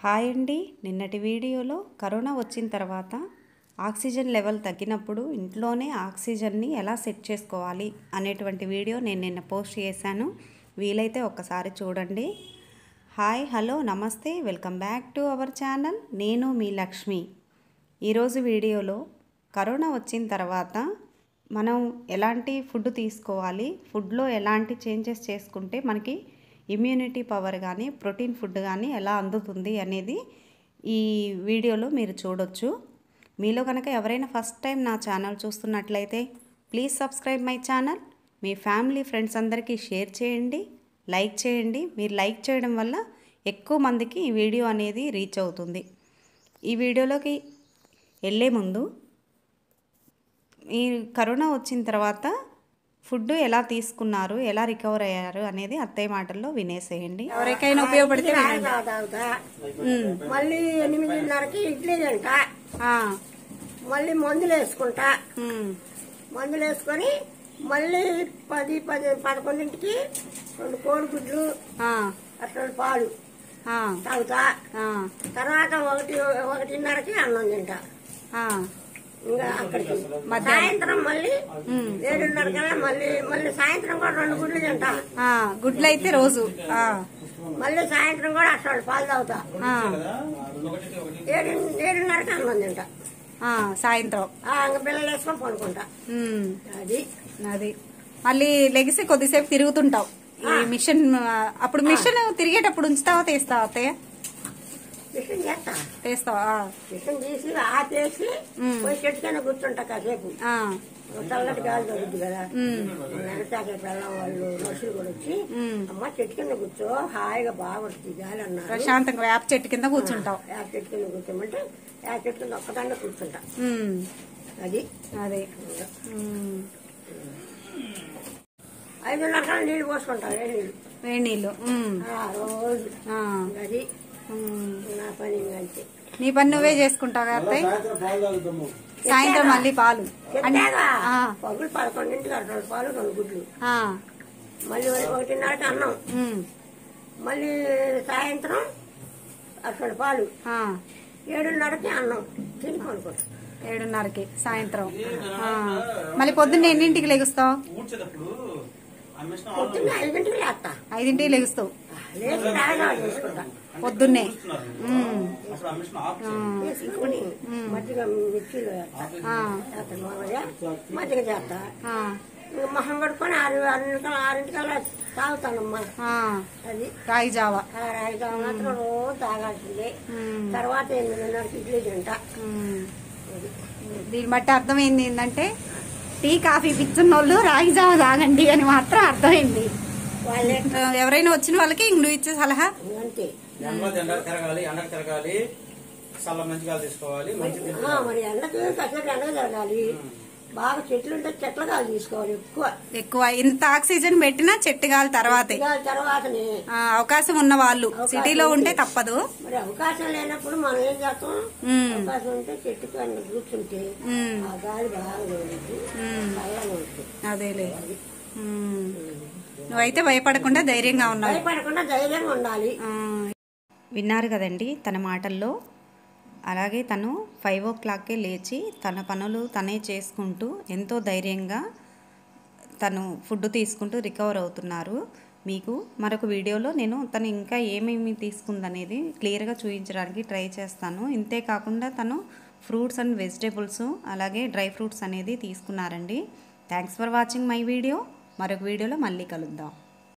Hi అండి నిన్నటి వీడియోలో కరోనా వచ్చిన తర్వాత ఆక్సిజన్ లెవెల్ తగ్గినప్పుడు ఇంట్లోనే ఆక్సిజన్ని ఎలా సెట్ చేసుకోవాలి అనేటువంటి వీడియో నేను నిన్న పోస్ట్ చేశాను వీలైతే ఒక్కసారి చూడండి హాయ్ హలో నమస్తే welcome back to our channel నేను మీ లక్ష్మి ఈరోజు వీడియోలో కరోనా వచ్చిన తర్వాత మనం ఎలాంటి ఫుడ్ తీసుకోవాలి ఫుడ్లో ఎలాంటి చేంజెస్ చేసుకుంటే మనకి ఇమ్యూనిటీ పవర్ కానీ ప్రోటీన్ ఫుడ్ కానీ ఎలా అందుతుంది అనేది ఈ వీడియోలో మీరు చూడొచ్చు మీలో కనుక ఎవరైనా ఫస్ట్ టైం నా ఛానల్ చూస్తున్నట్లయితే ప్లీజ్ సబ్స్క్రైబ్ మై ఛానల్ మీ ఫ్యామిలీ ఫ్రెండ్స్ అందరికీ షేర్ చేయండి లైక్ చేయండి మీరు లైక్ చేయడం వల్ల ఎక్కువ మందికి ఈ వీడియో అనేది రీచ్ అవుతుంది ఈ వీడియోలోకి వెళ్ళే ముందు ఈ కరోనా వచ్చిన తర్వాత ఫుడ్ ఎలా తీసుకున్నారు ఎలా రికవర్ అయ్యారు అనేది అత్తయ్య మాటల్లో వినేసేయండి ఎవరికైనా ఉపయోగపడితే వినండి. తాగుతా ఉమ్. మళ్ళీ ఎనిమిదిన్నరకి ఇడ్లీ తింటా ఆ, మళ్ళీ మందులు వేసుకుంటా ఉమ్, మందులు వేసుకొని మళ్ళీ పది పది పదకొండింటికి రెండు కోడిగుడ్లు ఆ, అట్లా పాలు ఆ, తాగుతా ఆ, తర్వాత ఒకటి ఒకటిన్నరకి అన్నం తింటా ఆ. ఇంకా అక్కడికి మధ్యాహ్నం. సాయంత్రం మళ్ళీ ఉమ్. ఏడున్నర కల్లా మళ్ళీ మళ్ళీ సాయంత్రం కూడా రెండు గుడ్లు తింటా ఆ, గుడ్లు అయితే రోజు ఆ, మళ్ళీ సాయంత్రం కూడా అట్లా పాలు తాగుతా ఆ, ఏడు ఏడున్నరకి అన్నం తింటా ఆ, సాయంత్రం ఆ, ఇంకా పిల్లలు వేసుకొని పడుకుంటా ఉమ్, అది అది మళ్ళీ లెగిసి కొద్దిసేపు తిరుగుతుంటావు ఈ మిషన్ ఆ, అప్పుడు మిషన్ తిరిగేటప్పుడు ఉంచుతావా తీస్తావా అత్తయ్య మిషన్ చేస్తా తీస్తావా మిషన్ తీసి ఆపేసి ఉమ్. పోయి చెట్టు కింద కూర్చుంటా కాసేపు ఆ, చల్లటి గాలి దొరుకుతుంది కదా ఉమ్, నెనటాకే పిల్లం వాళ్ళు మనుషులు కూడా వచ్చి ఉమ్. అమ్మ చెట్టు కింద కూర్చో హాయిగా బాగుంటుంది గాలి అన్నారు ప్రశాంతంగా వేప చెట్టు కింద కూర్చుంటావు ఆ చెట్టు కింద కూర్చోమంటే ఆ చెట్టు కింద ఒక్కదాన్నే కూర్చుంటా ఉమ్, అది అదే ఉమ్, ఐదున్నర కల్లా నీళ్లు పోసుకుంటా ఏ నీళ్లు వేడి నీళ్ళు ఉమ్, ఆ, రోజు ఆ, అది ఉమ్. నా పని ఇంకా అంతే నీ పని నువ్వే చేసుకుంటావు కదా అత్తయ్య సాయంత్రం మళ్ళీ పాలు అన్- చెప్పాగా ఆ, పగులు పదకొండింటికి అటు రెండు పాలు రెండు గుడ్లు ఆ, మళ్ళీ ఒకటిన్నరకి అన్నం ఉమ్, మళ్ళీ సాయంత్రం అక్కడ పాలు ఆ, ఏడున్నరకి అన్నం తిని పడుకుంటాం ఏడున్నరకి సాయంత్రం ఆ, మళ్ళీ పొద్దున్న ఎన్నింటికి లెగుస్తావు ఊడ్చేటప్పుడు ఆ మిషన్ ఆన్ పొద్దున్న ఐదింటికి లేస్తా ఐదింటికి లెగుస్తావు లేచి రాగా చూసుకుంటా పొద్దున్నే చేస్తున్నారు. ఉమ్, అప్పుడు ఆ మిషన్ ఆఫ్ చేయండి. వేసుకుని మజ్జిగ మిక్సీలో వేస్తా ఆ, చేస్తా మామయ్య మజ్జిగ చేస్తా ఆ, ఇంకా మొహం కడుక్కొని ఆరు ఆరింటికల్లా ఆరింటికల్లా తాగుతానమ్మా ఆ, అది రాగి జావా ఆ రాయిగా మాత్రం రోజు తాగాల్సిందే ఉమ్, తర్వాత ఎనిమిదిన్నరకి ఇడ్లీ తింటా ఉమ్. అది. దీన్ని బట్టి అర్థమైంది ఏంటంటే టీ కాఫీ పిచ్చున్న వాళ్ళు రాగి జావ తాగండి అని మాత్రం అర్థమైంది వాళ్ళే ఆ, ఎవరైనా వచ్చిన వాళ్ళకి ఇంక నువ్వు ఇచ్చే సలహా అంతే ఎండలో ఎండకు తిరగాలి ఎండకు తిరగాలి చల్ల మంచిగా తీసుకోవాలి మంచి తిండి ఆ, మరి ఎండకి కసేపు ఎండకు జరగాలి బాగా చెట్లు ఉంటే చెట్ల గాలి తీసుకోవాలి ఎక్కువ ఎక్కువ ఇంత ఆక్సిజన్ పెట్టినా చెట్టు గాలి తర్వాతే గాలి తర్వాతనే ఆ, అవకాశం ఉన్న వాళ్ళు సిటీలో ఉంటే తప్పదు మరి అవకాశం లేనప్పుడు మనం ఏం చేస్తాం ఉమ్, అవకాశం ఉంటే చెట్టు కింద కూర్చుంటే ఉమ్, ఆ గాలి బాగా తగులుతుంది ఉమ్, చల్లగా ఉంటుంది అదేలే ఉమ్. నువ్వైతే భయపడకుండా ధైర్యంగా ఉన్నావు భయపడకుండా ధైర్యంగా ఉండాలి ఆ, విన్నారు కదండి తన మాటల్లో అలాగే తను ఫైవ్ ఓ క్లాక్కే లేచి తన పనులు తనే చేసుకుంటూ ఎంతో ధైర్యంగా తను ఫుడ్ తీసుకుంటూ రికవర్ అవుతున్నారు మీకు మరొక వీడియోలో నేను తను ఇంకా ఏమేమి తీసుకుందనేది క్లియర్గా చూపించడానికి ట్రై చేస్తాను ఇంతే కాకుండా తను ఫ్రూట్స్ అండ్ వెజిటేబుల్స్ అలాగే డ్రై ఫ్రూట్స్ అనేది తీసుకున్నారండి thanks for watching my video మరొక వీడియోలో మళ్ళీ కలుద్దాం